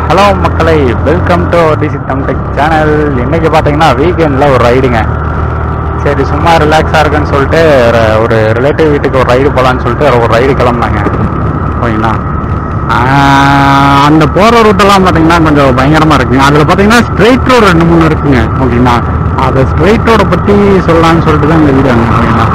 Hello மக்களை welcome to D C tech channel இன்னைக்கு பார்த்தீங்கன்னா வீக்கெண்டில் ஒரு ரைடுங்க சரி சும்மா ரிலாக்ஸாக இருக்குன்னு சொல்லிட்டு ஒரு- ஒரு ரிலேட்டிவ் வீட்டுக்கு ஒரு ரைடு போகலான்னு சொல்லிட்டு ஒரு ரைடு கிளம்புனாங்க ஓகேங்களா ஆஹ் அந்த போகிற ரூட்டெல்லாம் பார்த்தீங்கன்னா கொஞ்சம் பயங்கரமாக இருக்குங்க அதில் பார்த்தீங்கன்னா ஸ்ட்ரெயிட் ரோடு ரெண்டு மூணு இருக்குங்க ஓகேங்களா அதை ஸ்ட்ரெயிட் ரோடை பற்றி சொல்லலாம்னு சொல்லிட்டு தான் இந்த வீடு ஓகேங்களா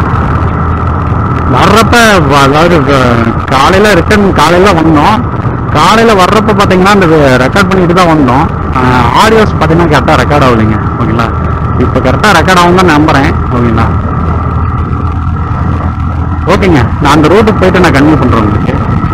வர்றப்ப வ- அதாவது வ- காலையில ரிட்டர்ன் காலையில வந்தோம் காலையில வர்றப்ப பாத்தீங்கன்னா இந்த ரெக்கார்ட் பண்ணிட்டு தான் வந்தோம் ஆடியோஸ் பாத்தீங்கன்னா கரெக்டா ரெக்கார்ட் ஆகலைங்க ஓகேங்களா இப்போ கரெக்டா ரெக்கார்ட் ஆகும் தான் நம்புறேன் ஓகேங்களா ஓகேங்க நான் அந்த ரோட்டுக்கு போயிட்டு நான் கன்வியூ பண்றேன் உங்களுக்கு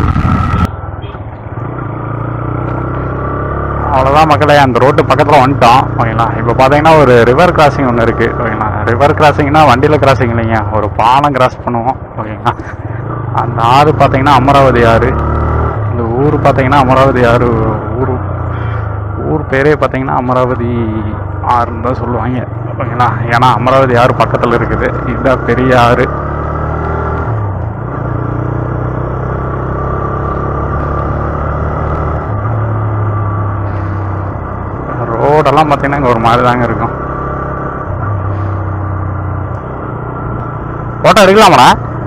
அவ்வளோதான் மக்களே அந்த ரோட்டு பக்கத்தில் வந்துட்டோம் ஓகேங்களா இப்போ பார்த்தீங்கன்னா ஒரு ரிவர் கிராசிங் ஒன்று இருக்குது ஓகேங்களா ரிவர் கிராசிங்னா வண்டியில் கிராசிங் இல்லைங்க ஒரு பாலம் கிராஸ் பண்ணுவோம் ஓகேங்களா அந்த ஆறு பார்த்தீங்கன்னா அமராவதி ஆறு இந்த ஊர் பார்த்தீங்கன்னா அமராவதி ஆறு ஊர் ஊர் பேரே பார்த்தீங்கன்னா அமராவதி ஆறுன்னு தான் சொல்லுவாங்க ஓகேங்களா ஏன்னா அமராவதி ஆறு பக்கத்தில் இருக்குது இதுதான் பெரிய ஆறு ரோடெல்லாம் பார்த்தீங்கன்னா இங்கே ஒரு மாதிரி தாங்க இருக்கும் ஃபோட்டோ எடுக்கலாமாடா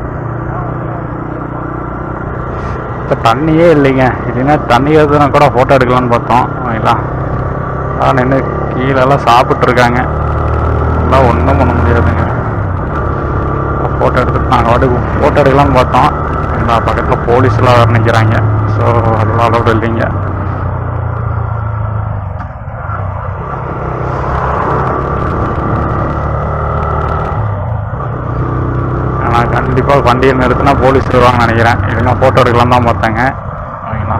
இப்போ தண்ணியே இல்லைங்க இல்லைன்னா தண்ணி எதுனா கூட ஃபோட்டோ எடுக்கலாம்னு பார்த்தோம் ஓகேங்களா அதான் நின்று கீழெல்லாம் சாப்பிட்ருக்காங்க எல்லாம் ஒன்றும் பண்ண முடியாதுங்க ஃபோட்டோ எடுத்துட்டு நாங்கள் வாட்டுக்கு ஃபோட்டோ எடுக்கலாம்னு பார்த்தோம் எல்லா பக்கத்தில் போலீஸ்லாம் வேறு நிற்கிறாங்க ஸோ அதெல்லாம் அலோடு இல்லைங்க ஆனால் கண்டிப்பாக வண்டியை நிறுத்தினா போலீஸ் வருவாங்கன்னு நினைக்கிறேன் இல்லைன்னா ஃபோட்டோ எடுக்கலாம் தான் பார்த்தாங்க ஓகேங்களா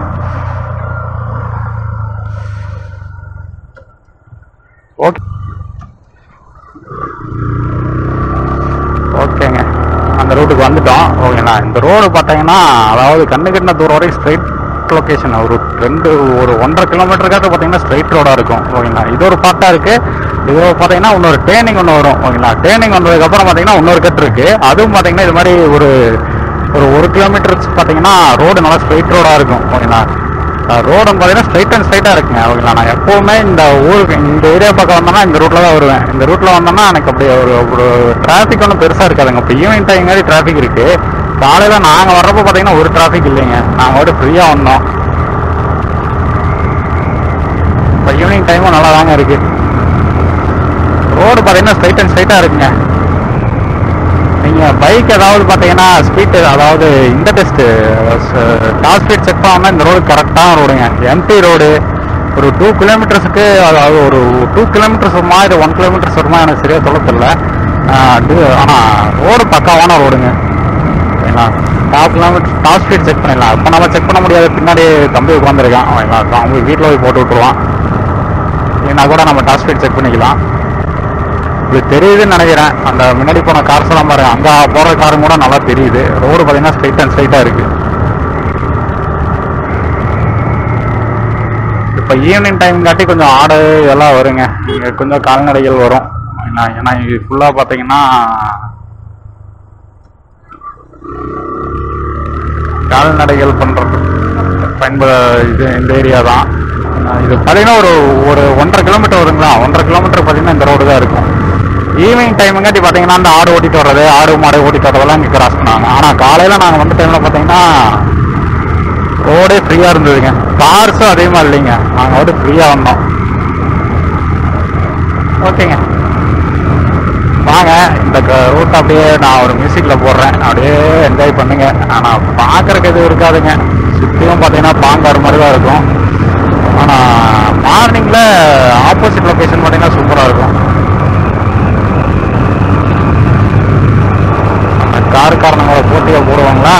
ஓகே ஓகேங்க அந்த ரூட்டுக்கு வந்துட்டோம் ஓகேங்களா இந்த ரோடு பார்த்தீங்கன்னா அதாவது கண்ணு கட்டின தூரம் வரைக்கும் ஸ்ட்ரைட் லொக்கேஷன் ஒரு ரெண்டு ஒரு ஒன்றரை கிலோமீட்டருக்காவது பார்த்தீங்கன்னா ஸ்ட்ரைட் ரோடாக இருக்கும் ஓகேங்களா இது ஒரு பார்ட்டாக இருக்குது இது பார்த்தீங்கன்னா இன்னொரு டேர்னிங் ஒன்று வரும் ஓகேங்களா டேர்னிங் வந்ததுக்கப்புறம் பார்த்தீங்கன்னா இன்னொரு கட் இருக்குது அதுவும் பார்த்தீங்கன்னா இது மாதிரி ஒரு ஒரு ஒரு கிலோமீட்டர்ஸ் பார்த்தீங்கன்னா ரோடு நல்லா ஸ்ட்ரைட் ரோடாக இருக்கும் ஓகேங்களா ரோடு பார்த்தீங்கன்னா ஸ்ட்ரைட் அண்ட் ஸ்ட்ரைட்டாக இருக்குங்க ஓகேங்களா நான் எப்போவுமே இந்த ஊருக்கு இந்த ஏரியா பக்கம் வந்தோம்னா இந்த ரூட்டில் தான் வருவேன் இந்த ரூட்டில் வந்தோம்னா எனக்கு அப்படி ஒரு ஒரு டிராஃபிக் ஒன்றும் பெருசாக இருக்காதுங்க இப்போ ஈவினிங் டைம் மாதிரி டிராஃபிக் இருக்குது காலையில் நாங்கள் வர்றப்போ பார்த்தீங்கன்னா ஒரு டிராஃபிக் இல்லைங்க நாங்கள் வந்து ஃப்ரீயாக வந்தோம் இப்போ ஈவினிங் டைமும் நல்லா தாங்க இருக்குது ரோடு பார்த்தீங்கன்னா ஸ்ட்ரைட் அண்ட் ஸ்ட்ரைட்டாக இருக்குங்க நீங்கள் பைக் ஏதாவது பார்த்தீங்கன்னா ஸ்பீட் அதாவது இந்த டெஸ்ட்டு டாப் ஸ்பீட் செக் பண்ணாமல் இந்த ரோடு கரெக்டான ரோடுங்க எம்டி ரோடு ஒரு டூ கிலோமீட்டர்ஸுக்கு அதாவது ஒரு டூ கிலோமீட்டர்ஸ் வருமா இது ஒன் கிலோமீட்டர்ஸ் வருமா எனக்கு சரியாக சொல்ல தெரியல ஆனால் ரோடு பக்காவான ரோடுங்க ஓகேங்களா top kilometer top speed check பண்ணிடலாம் இப்போ நம்ம செக் பண்ண முடியாது பின்னாடி தம்பி உட்காந்துருக்கான் ஓகேங்களா அப்ப அவங்க வீட்டில் போய் போட்டு விட்டுருவான் இல்லைன்னா கூட நம்ம டாப் ஸ்பீட் செக் பண்ணிக்கலாம் இது தெரியுதுன்னு நினைக்கிறேன் அந்த முன்னாடி போன கார்ஸ் எல்லாம் பாருங்க அங்க போற காரும் கூட நல்லா தெரியுது ரோடு பாத்தீங்கன்னா ஸ்ட்ரைட் அண்ட் ஸ்ட்ரைட்டா இருக்கு இப்போ ஈவினிங் டைம் காட்டி கொஞ்சம் ஆடு இதெல்லாம் வருங்க இங்க கொஞ்சம் கால்நடைகள் வரும் ஏன்னா ஏன்னா இது ஃபுல்லா பாத்தீங்கன்னா கால்நடைகள் பண்றது பயன்பட இது இந்த ஏரியா தான் அஹ் இது பார்த்தீங்கன்னா ஒரு ஒரு ஒன்றரை கிலோமீட்டர் வருங்களா ஒன்றரை கிலோமீட்டர் பார்த்தீங்கன்னா இந்த ரோடு தான் இருக்கும் ஈவினிங் டைமுங்காட்டி பார்த்தீங்கன்னா அந்த ஆடு ஓட்டிட்டு வர்றது ஆடு மாடு ஓட்டிட்டு வரதெல்லாம் இங்கே கிராஸ் பண்ணாங்க ஆனால் காலையில் நாங்கள் வந்த டைமில் பார்த்தீங்கன்னா ரோடே ஃப்ரீயாக இருந்ததுங்க கார்ஸும் அதே மாதிரி இல்லைங்க நாங்கள் வந்து ஃப்ரீயாக வந்தோம் ஓகேங்க வாங்க இந்த ரூட் அப்படியே நான் ஒரு மியூசிக்கில் போடுறேன் அப்படியே என்ஜாய் பண்ணுங்க ஆனால் பார்க்கறக்கு எதுவும் இருக்காதுங்க சுற்றியும் பார்த்தீங்கன்னா பாங்காறு மாதிரி தான் இருக்கும் ஆனால் மார்னிங்கில் ஆப்போசிட் லொக்கேஷன் பார்த்தீங்கன்னா சூப்பராக இருக்கும் அந்த காருக்காரனங்களோட போட்டியாக போடுவாங்களா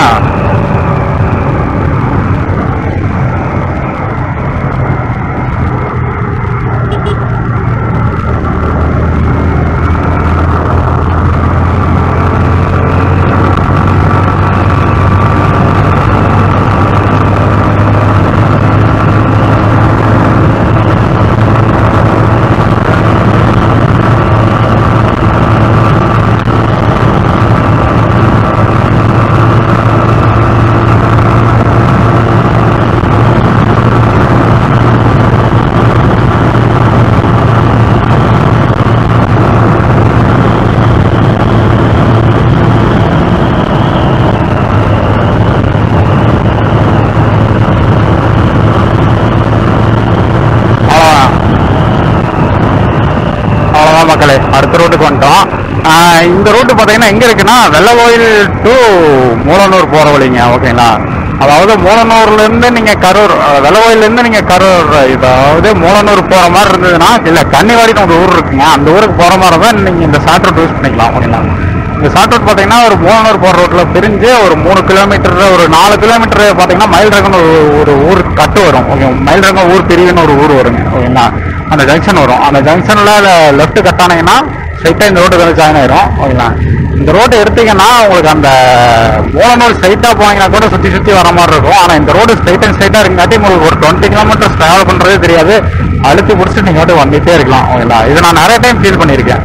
ஆஹ் இந்த ரூட்டு பார்த்தீங்கன்னா எங்க இருக்குன்னா வெள்ளகோயில் டு மூலனூர் போற வழிங்க ஓகேங்களா அதாவது மூலனூர்ல இருந்து நீங்க கரூர் அஹ், வெள்ளகோயில்ல இருந்து நீங்க கரூர் அதாவது மூலனூர் போற மாதிரி இருந்ததுன்னா இல்ல கன்னிவாடின்னு ஒரு ஊர் இருக்குங்க அந்த ஊருக்கு போற மாதிரி இருந்தா நீங்க இந்த ஷார்ட் ரூட் யூஸ் பண்ணிக்கலாம் ஓகேங்களா இந்த ஷார்ட் ரூட் பார்த்தீங்கன்னா ஒரு மூலனூர் போற ரோட்ல பிரிஞ்சு ஒரு மூணு கிலோமீட்டர் ஒரு நாலு கிலோமீட்டர் பார்த்தீங்கன்னா மயில்ரகம்னு ஒரு ஒரு ஊர் கட்டு வரும் ஓகே மயில்ரகம் ஊர் பிரிவுன்னு ஒரு ஊர் வருங்க ஓகேங்களா அந்த ஜங்ஷன் வரும் அந்த ஜங்ஷன்ல லெஃப்ட் கட் ஆனீங்கன்னா ஸ்ட்ரைட்டாக இந்த ரோட்டு வந்து ஜாயின் ஆயிரும் ஓகேங்களா இந்த ரோட்டை எடுத்தீங்கன்னா உங்களுக்கு அந்த மூலனூர் ஸ்ட்ரைட்டாக போனீங்கன்னா கூட சுற்றி சுற்றி வர மாதிரி இருக்கும் ஆனால் இந்த ரோடு ஸ்ட்ரைட் அண்ட் ஸ்ட்ரைட்டாக இருக்குங்காட்டி உங்களுக்கு ஒரு டுவெண்ட்டி கிலோமீட்டர்ஸ் ட்ராவல் பண்ணுறதே தெரியாது அழுத்தி பிடிச்சிட்டு நீங்கள் வந்து வந்துட்டே இருக்கலாம் ஓகேங்களா இதை நான் நிறைய டைம் ஃபீல் பண்ணியிருக்கேன்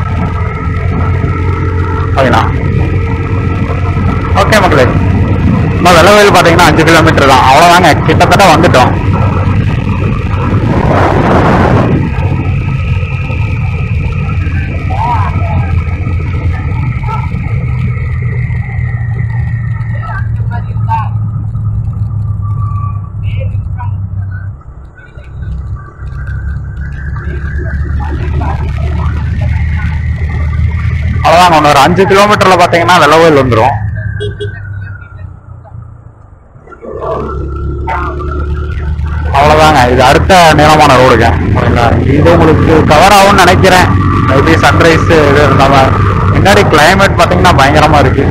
ஓகேண்ணா ஓகே மக்களே இன்னும் வெள்ளவயல் பார்த்தீங்கன்னா அஞ்சு கிலோமீட்டர் தான் அவ்வளோதாங்க கிட்டத்தட்ட வந்துட்டோம் அவ்வளோதாங்க ஒன்று ஒரு அஞ்சு கிலோமீட்டர்ல பார்த்தீங்கன்னா வெள்ளவயல் வந்துடும் அவ்வளோதாங்க இது அடுத்த நீளமான ரோடுங்க ஓகேங்களா இது உங்களுக்கு கவர் ஆகும்னு நினைக்கிறேன் மேபி சன்ரைஸ் இது நம்ம முன்னாடி கிளைமேட் பார்த்தீங்கன்னா பயங்கரமா இருக்கு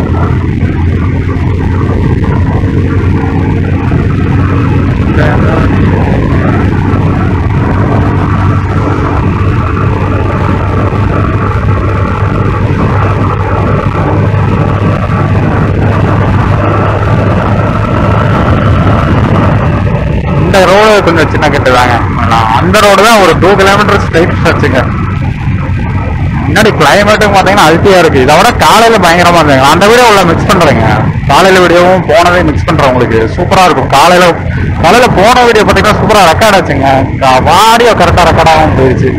இந்த ரோடு கொஞ்சம் சின்ன கட்டு தாங்க அந்த ரோடு தான் ஒரு டூ கிலோமீட்டர் ஸ்ட்ரைட் வச்சுங்க முன்னாடி கிளைமேட்டும் பார்த்தீங்கன்னா அழுத்தியா இருக்கு இதை விட காலையில பயங்கரமா இருந்துங்க அந்த வீடியோ உள்ள மிக்ஸ் பண்றேங்க காலையில வீடியோவும் போனதே மிக்ஸ் பண்றேன் உங்களுக்கு சூப்பரா இருக்கும் காலையில காலையில போன வீடியோ பார்த்தீங்கன்னா சூப்பரா ரெக்கார்ட் ஆச்சுங்க வாடியோ கரெக்டா ரெக்கார்ட் ஆகாம போயிருச்சு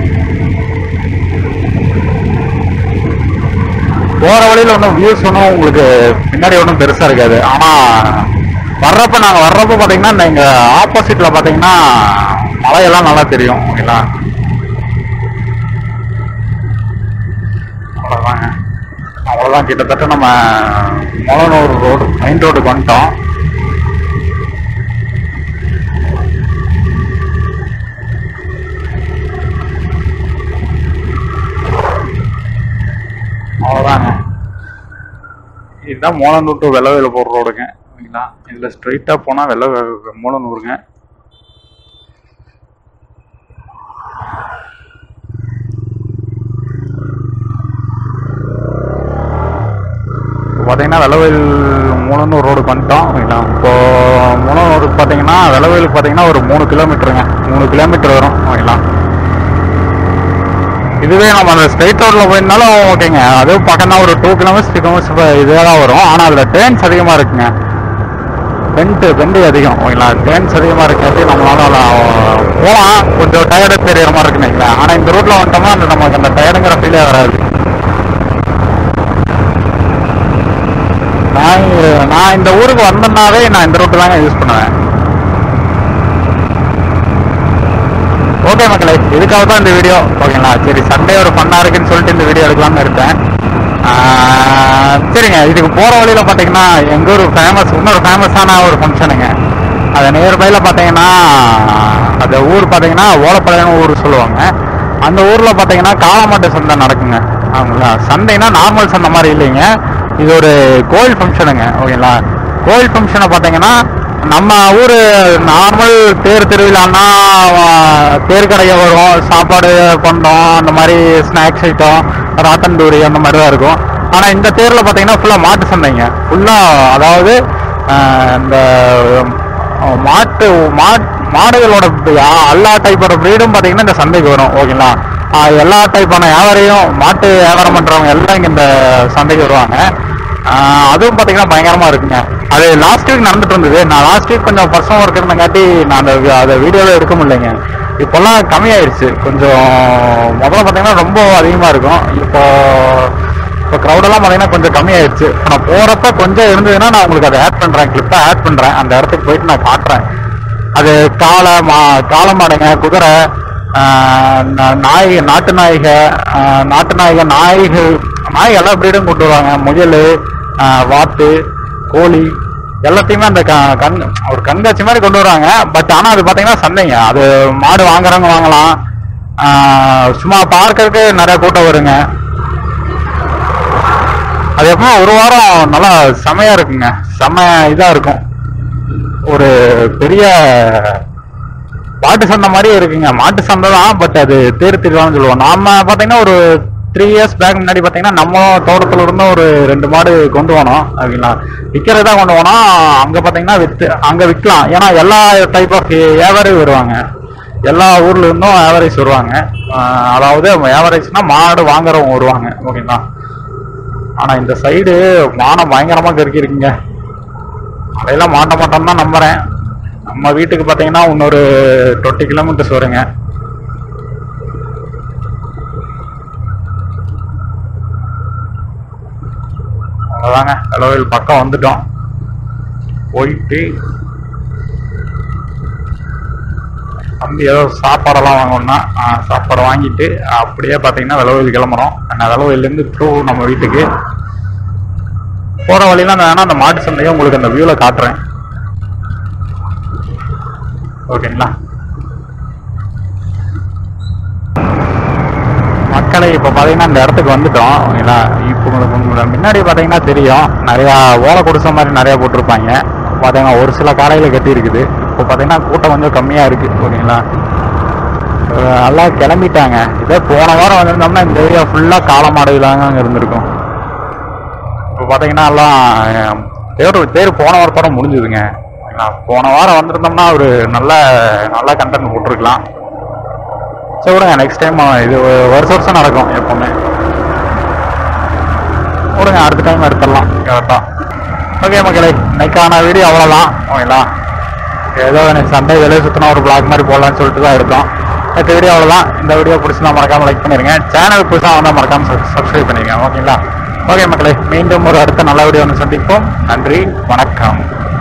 போற வழியில ஒன்றும் வியூஸ் ஒன்றும் உங்களுக்கு பின்னாடி ஒன்றும் பெருசா இருக்காது ஆனா வர்றப்ப நாங்க வர்றப்ப பாத்தீங்கன்னா நீங்க ஆப்போசிட்ல பாத்தீங்கன்னா மலையெல்லாம் நல்லா தெரியும் ஓகேங்களா அவ்வளோதாங்க அவ்வளோதான் கிட்டத்தட்ட நம்ம மொளனூர் ரோடு மெயின் ரோடுக்கு வந்துட்டோம் அவ்வளோதாங்க இதுதான் மூலனூர் டு வெள்ளவேல போகிற ரோடுங்க ஓகேங்களா இதில் ஸ்ட்ரைட்டாக போனால் வெள்ள மூலனூருங்க இப்போ பார்த்தீங்கன்னா வெள்ளவேல் மூலனூர் ரோடுக்கு வந்துட்டோம் ஓகேங்களா இப்போ மூலனூருக்கு பார்த்தீங்கன்னா வெள்ளவேலுக்கு பார்த்தீங்கன்னா ஒரு மூணு கிலோமீட்டருங்க மூணு கிலோமீட்டர் வரும் ஓகேங்களா இதுவே நம்ம அந்த ஸ்ட்ரைட் ரோட்ல போயிருந்தாலும் ஓகேங்க அதுவும் பக்கம் தான் ஒரு டூ கிலோமீட்டர்ஸ் த்ரீ கிலோமீட்டர்ஸ் இதே தான் வரும் ஆனால் அதில் டேர்ன்ஸ் அதிகமாக இருக்குங்க பெண்டு பெண்டு அதிகம் ஓகேங்களா டேர்ன்ஸ் அதிகமாக இருக்காட்டி நம்மளால அஹ், போகலாம் கொஞ்சம் டயர்டு தெரியுற மாதிரி இருக்குங்களா ஆனால் இந்த ரூட்ல வந்துட்டோம்னா அந்த நமக்கு அந்த டயர்டுங்கிற ஃபீலே வராது நான் இங்க- நான் இந்த ஊருக்கு வந்தேன்னாவே நான் இந்த ரூட்டு தாங்க யூஸ் பண்ணுவேன் ஓகே மக்களே இதுக்காக தான் இந்த வீடியோ ஓகேங்களா சரி சண்டே ஒரு ஃபன்னாக இருக்குன்னு சொல்லிட்டு இந்த வீடியோ எடுக்கலாம்னு இருக்கேன் ஆஹ், சரிங்க இதுக்கு போகிற வழியில் பார்த்தீங்கன்னா எங்கள் ஊர் ஃபேமஸ் இன்னொரு ஃபேமஸான ஒரு ஃபங்க்ஷனுங்க அது நியர்பையில் பார்த்தீங்கன்னா அந்த ஊர் பார்த்தீங்கன்னா ஓலப்பாளையம் ஊர் சொல்லுவாங்க அந்த ஊரில் பார்த்தீங்கன்னா காளமாட்டு சந்தை நடக்குங்க ஆமாங்களா சந்தைனா நார்மல் சந்தை மாதிரி இல்லைங்க இது ஒரு கோயில் ஃபங்க்ஷனுங்க ஓகேங்களா கோயில் ஃபங்க்ஷனை பார்த்தீங்கன்னா நம்ம ஊர் நார்மல் தேர் திருவிழான்னா ஆஹ், தேர் கடையை வரும் சாப்பாடு பண்டம் அந்த மாதிரி ஸ்நாக்ஸ் ஐட்டம் ராத்தந்தூரி அந்த மாதிரி தான் இருக்கும் ஆனால் இந்த தேரில் பார்த்தீங்கன்னா ஃபுல்லாக மாட்டு சந்தைங்க ஃபுல்லாக அதாவது ஆஹ், இந்த ஆஹ், மாட்டு மாட் மாடுகளோட bre- ஆ- எல்லா டைப்போட ப்ரீடும் பார்த்தீங்கன்னா இந்த சந்தைக்கு வரும் ஓகேங்களா ஆஹ், எல்லா டைப்பான வியாபாரியும் மாட்டு வியாபாரம் பண்ணுறவங்க எல்லாம் இங்கே இந்த சந்தைக்கு வருவாங்க ஆஹ் அதுவும் பார்த்தீங்கன்னா பயங்கரமா இருக்குங்க அது லாஸ்ட் வீக் நடந்துட்டு இருந்தது நான் லாஸ்ட் வீக் கொஞ்சம் பர்சனல் ஒர்க் இருந்தங்காட்டி நான் அந்த வி- அதை வீடியோவில் எடுக்க முடியலைங்க இப்போல்லாம் கம்மியாயிருச்சு கொஞ்சம் முதல்ல பார்த்தீங்கன்னா ரொம்ப அதிகமாக இருக்கும் இப்போ இப்போ க்ரௌடெல்லாம் பார்த்தீங்கன்னா கொஞ்சம் கம்மியாயிருச்சு இப்போ நான் போகிறப்ப கொஞ்சம் இருந்ததுன்னா நான் உங்களுக்கு அதை ஆட் பண்ணுறேன் கிளிப்பை ஆட் பண்ணுறேன் அந்த இடத்துக்கு போயிட்டு நான் காட்டுறேன் அது காளை மா காளை மாடுங்க குதிரை ஆஹ் நா- நாய் நாட்டு நாய்க ஆஹ் நாட்டு நாய்க நாய்கள் நாய் எல்லா பிரீடும் கொண்டு வருவாங்க முயல் ஆஹ் வாத்து கோழி எல்லாத்தையுமே அந்த க- கண் ஒரு கண்காட்சி மாதிரி கொண்டு வருவாங்க பட் ஆனா அது பாத்தீங்கன்னா சந்தைங்க அது மாடு வாங்குறவங்க வாங்கலாம் ஆஹ் சும்மா பார்க்கறதுக்கு நிறைய கூட்டம் வருங்க அது எப்போ ஒரு வாரம் நல்லா செமையா இருக்குங்க செம இதா இருக்கும் ஒரு பெரிய மாட்டு சந்தை மாதிரியே இருக்குங்க மாட்டு சந்தை தான் பட் அது தேர் திருவிழான்னு சொல்லுவோம் நாம பாத்தீங்கன்னா ஒரு த்ரீ இயர்ஸ் பேக் முன்னாடி பாத்தீங்கன்னா நம்ம தோட்டத்துல இருந்து ஒரு ரெண்டு மாடு கொண்டு போனோம் அப்படிங்களா விற்கிறதா கொண்டு போனோம் அங்க பாத்தீங்கன்னா வித்து அங்க விற்கலாம் ஏன்னா எல்லா டைப் ஆஃப் வியாபாரி வருவாங்க எல்லா ஊர்ல இருந்தும் ஆவரேஜ் வருவாங்க ஆஹ் அதாவது ஆவரேஜ்னா மாடு வாங்குறவங்க வருவாங்க ஓகேங்களா ஆனா இந்த சைடு வானம் பயங்கரமா கருக்கி இருக்குங்க அதையெல்லாம் மாட்ட மாட்டோம்னு தான் நம்புறேன் நம்ம வீட்டுக்கு பாத்தீங்கன்னா இன்னொரு டுவெண்ட்டி கிலோமீட்டர்ஸ் வருங்க அவ்வளோதாங்க வெளவில் பக்கம் வந்துட்டோம் போயிட்டு தம்பி ஏதோ சாப்பாடெல்லாம் வாங்கணும்னா ஆ, சாப்பாடு வாங்கிட்டு அப்படியே பார்த்தீங்கன்னா வெளவில் கிளம்புறோம் அந்த வெளவிலேருந்து த்ரூ நம்ம வீட்டுக்கு போகிற வழியில நான் வேணா அந்த மாட்டு சந்தையை உங்களுக்கு அந்த வியூவில் காட்டுறேன் ஓகேங்களா மக்களை இப்போ பார்த்தீங்கன்னா இந்த இடத்துக்கு வந்துட்டோம் ஓகேங்களா இப்போ உங்களுக்கு உங்களுக்கு முன்னாடி பார்த்தீங்கன்னா தெரியும் நிறையா ஓலை குடிசை மாதிரி நிறையா போட்டிருப்பாங்க பார்த்தீங்கன்னா ஒரு சில காலையில் கட்டி இருக்குது இப்போ பார்த்தீங்கன்னா கூட்டம் கொஞ்சம் கம்மியாக இருக்குது ஓகேங்களா அஹ் எல்லாம் கிளம்பிட்டாங்க இதே போன வாரம் வந்திருந்தோம்னா இந்த ஏரியா ஃபுல்லாக காலமாடுகளாங்க அங்கே இருந்திருக்கும் இப்போ பார்த்தீங்கன்னா எல்லாம் அஹ், தேர் தேர் போன வாரத்தோட முடிஞ்சுதுங்க ஓகேங்களா? போன வாரம் வந்திருந்தோம்னா ஒரு நல்ல நல்ல கண்டென்ட் போட்டிருக்கலாம் சரி விடுங்க நெக்ஸ்ட் டைம் இது வருஷம் வருஷம் நடக்கும் எப்பவுமே விடுங்க அடுத்த டைம் எடுத்துடலாம் கரெக்டாக ஓகே மக்களே இன்னைக்கான வீடியோ அவ்வளோதான் ஓகேங்களா ஏதோ எனக்கு சண்டே வெளியே சுற்றினா ஒரு பிளாக் மாதிரி போடலாம்னு சொல்லிட்டு தான் எடுத்தோம் இந்த வீடியோ அவ்வளோதான் இந்த வீடியோ பிடிச்சினா மறக்காம லைக் பண்ணிருங்க சேனல் புதுசாக வந்தால் மறக்காம சப்ஸ்கிரைப் பண்ணிருங்க ஓகேங்களா ஓகே மக்களே மீண்டும் ஒரு அடுத்த நல்ல வீடியோ ஒன்று சந்திப்போம் நன்றி வணக்கம்